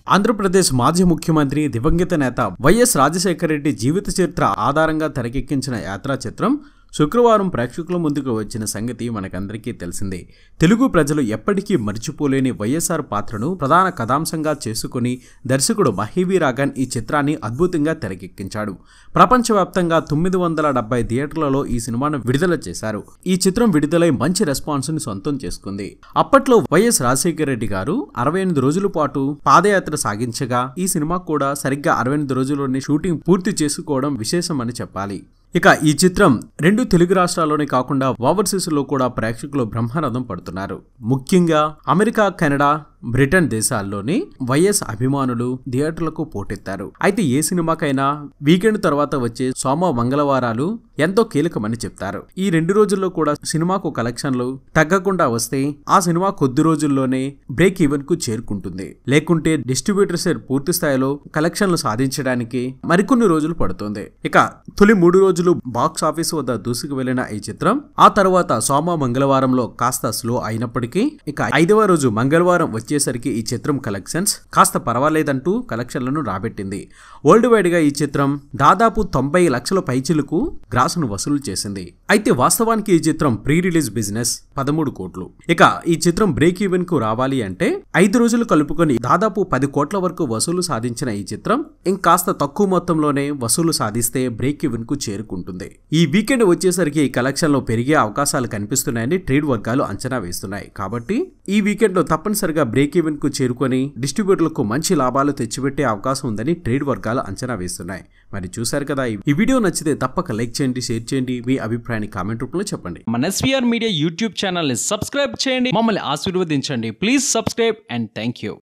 ఆంధ్రప్రదేశ్ మాజీ ముఖ్యమంత్రి దివంగత నేత వైఎస్ రాజశేఖర రెడ్డి జీవిత చరిత్ర ఆధారంగా తెరకెక్కించిన యాత్రా చిత్రం శుక్రవారం ప్రేక్షకుల ముందుకు వచ్చిన సంగతి మనకందరికీ తెలిసిందే తెలుగు ప్రజలు ఎప్పటికీ మర్చిపోలేని వైఎస్ఆర్ పాత్రను ప్రధాన కథాంశంగా చేసుకుని దర్శకుడు మహీవీ రాగన్ ఈ చిత్రాన్ని అద్భుతంగా తెరకెక్కించాడు ప్రపంచవ్యాప్తంగా తొమ్మిది వందల డెబ్బై థియేటర్లలో ఈ సినిమాను విడుదల చేశారు ఈ చిత్రం విడుదలై మంచి రెస్పాన్స్ ని సొంతం చేసుకుంది అప్పట్లో వైఎస్ రాజశేఖర రెడ్డి గారు అరవై ఎనిమిది రోజుల పాటు పాదయాత్ర సాగించగా ఈ సినిమా కూడా సరిగ్గా అరవై ఎనిమిది రోజుల్లోనే షూటింగ్ పూర్తి చేసుకోవడం విశేషమని చెప్పాలి ఇక ఈ చిత్రం రెండు తెలుగు రాష్ట్రాల్లోనే కాకుండా ఓవర్సీస్ లో కూడా ప్రేక్షకులు బ్రహ్మరథం పడుతున్నారు ముఖ్యంగా అమెరికా కెనడా బ్రిటన్ దేశాల్లోని వైఎస్ అభిమానులు థియేటర్లకు పోటెత్తారు అయితే ఏ సినిమాకైనా వీకెండ్ తర్వాత వచ్చే సోమ మంగళవారాలు ఎంతో కీలకమని చెప్తారు ఈ రెండు రోజుల్లో కూడా సినిమాకు కలెక్షన్లు తగ్గకుండా వస్తే ఆ సినిమా కొద్ది రోజుల్లోనే బ్రేక్ ఈవెన్ కు చేరుకుంటుంది లేకుంటే డిస్ట్రిబ్యూటర్స్ పూర్తి స్థాయిలో కలెక్షన్లు సాధించడానికి మరికొన్ని రోజులు పడుతుంది ఇక తొలి మూడు రోజులు బాక్స్ ఆఫీస్ వద్ద దూసుకు వెళ్లిన ఈ చిత్రం ఆ తర్వాత సోమ మంగళవారంలో కాస్త స్లో అయినప్పటికీ ఇక ఐదవ రోజు మంగళవారం వచ్చేసరికి ఈ చిత్రం కలెక్షన్స్ కాస్త పర్వాలేదంటూ కలెక్షన్లను రాబెట్టింది వరల్డ్ వైడ్ గా ఈ చిత్రం దాదాపు తొంభై లక్షల పైచిలకు గ్రాసును వసూలు చేసింది అయితే వాస్తవానికి ఈ చిత్రం ప్రీ రిలీజ్ బిజినెస్ పదమూడు కోట్లు ఇక ఈ చిత్రం బ్రేక్ ఈవెన్ కు రావాలి అంటే ఐదు రోజులు కలుపుకొని దాదాపు పది కోట్ల వరకు వసూలు సాధించిన ఈ చిత్రం ఇంకాస్త తక్కువ మొత్తంలోనే వసూలు సాధిస్తే బ్రేక్ ఈవెన్ కు చేరుకుంటుంది ఈ వీకెండ్ వచ్చేసరికి ఈ కలెక్షన్ లో పెరిగే అవకాశాలు కనిపిస్తున్నాయని ట్రేడ్ వర్గాలు అంచనా వేస్తున్నాయి కాబట్టి ఈ వీకెండ్ లో తప్పనిసరిగా బ్రేక్ ఈవెన్ కు చేరుకొని డిస్ట్రిబ్యూటర్లకు మంచి లాభాలు తెచ్చిపెట్టే అవకాశం ఉందని ట్రేడ్ వర్గాలు అంచనా వేస్తున్నాయి మరి చూశారు కదా ఈ వీడియో నచ్చితే తప్పక లైక్ చేయండి షేర్ చేయండి మీ అభిప్రాయాన్ని కామెంట్ రూపంలో చెప్పండి మన ఎస్వీఆర్ మీడియా యూట్యూబ్ ఛానల్ని సబ్స్క్రైబ్ చేయండి మమ్మల్ని ఆశీర్వదించండి please subscribe and thank you